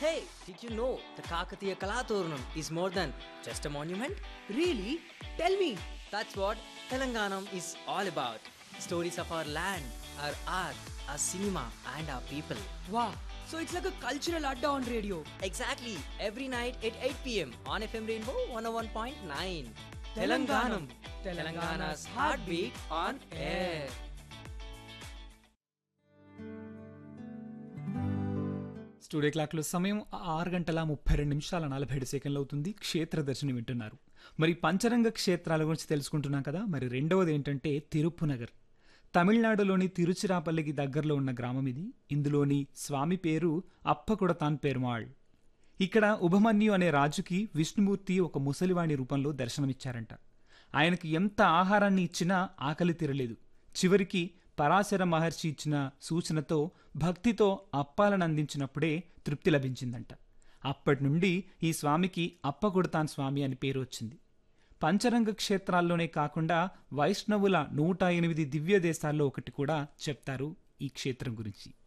Hey, did you know the Kakatiya Kalaturnam is more than just a monument? Really? Tell me. That's what Telanganam is all about. Stories of our land, our art, our cinema, and our people. Wow. So it's like a cultural adda on radio. Exactly, every night at 8 pm on FM Rainbow 101.9. Telanganam. Telangana's heartbeat on air. Studio క్లాక్లో సమయం ఆరు గంటల ముప్పై రెండు నిమిషాల నలభై ఏడు సెకండ్లు అవుతుంది క్షేత్ర దర్శనం వింటున్నారు మరి పంచరంగ క్షేత్రాల గురించి తెలుసుకుంటున్నాం కదా మరి రెండవది ఏంటంటే తిరుప్పునగర్ తమిళనాడులోని తిరుచిరాపల్లికి దగ్గరలో ఉన్న గ్రామం ఇది ఇందులోని స్వామి పేరు అప్పకుడతాన్ పెరుమాళ్ ఇక్కడ ఉభమన్యు అనే రాజుకి విష్ణుమూర్తి ఒక ముసలివాణి రూపంలో దర్శనమిచ్చారంట ఆయనకి ఎంత ఆహారాన్ని ఇచ్చినా ఆకలి తీరలేదు చివరికి పరాశర మహర్షి ఇచ్చిన సూచనతో భక్తితో అప్పాలను అందించినప్పుడే తృప్తి లభించిందంట అప్పటి నుండి ఈ స్వామికి అప్పకొడతాన్ స్వామి అని పేరు వచ్చింది పంచరంగ క్షేత్రాల్లోనే కాకుండా వైష్ణవుల నూట ఎనిమిది దివ్య దేశాల్లో ఒకటి కూడా చెప్తారు ఈ క్షేత్రం గురించి